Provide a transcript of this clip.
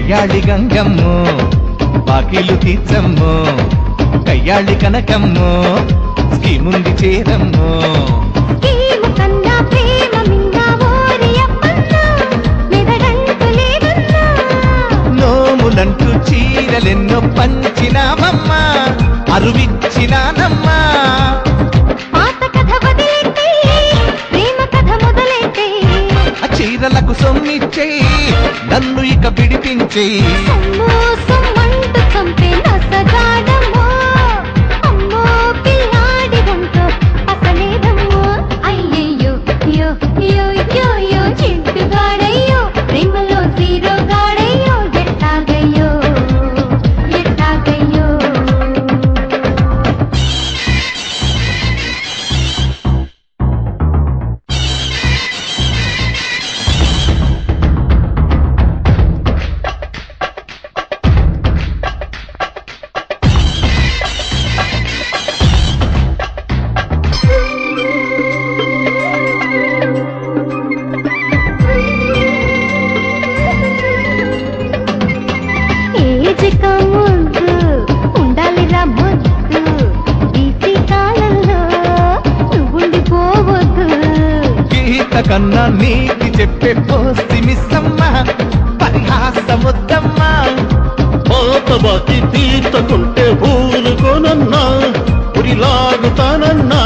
గయ్యాళి గంగమ్మో బాకీలు తీర్చమ్మో గయ్యాళి కనకమ్మో స్కీముంది చేరమ్మో స్కీము కన్నా ప్రేమ మింగా ఓరి అప్పన్నా మెదడంటూ లేదన్నా నోములంటూ చీరలెన్నో పంచినామమ్మా అరువిచ్చినానమ్మా పాత కథ వదిలేస్తే ప్రేమ కథ మొదలైతే ఆ చీరలకు సొమ్మిచ్చేయి నన్ను ఇక విడిపించేయి సొమ్ము సొమ్మంటూ చంపే నసగాడమ్మో అమ్మో పిల్లాడి వంటో అసలేదమ్మో అయ్యయ్యో యో యో యో యో చింటుగాడయ్యో ప్రేమలో జీరో గాడయ్యో ఎట్టాగయ్యో ఎట్టాగయ్యో ఏజిక ముద్దు ఉండాలిరా ముద్దు బీసీ కాలంలో నువ్వుండిపోవద్దు గీత కన్నా నీతి చెప్పే పోసి మిస్సమ్మ పరిహాసముద్దమ్మా పాత బాకి తీర్చకుంటే ఊరుకోనన్నా ఉరిలాగుతానన్నా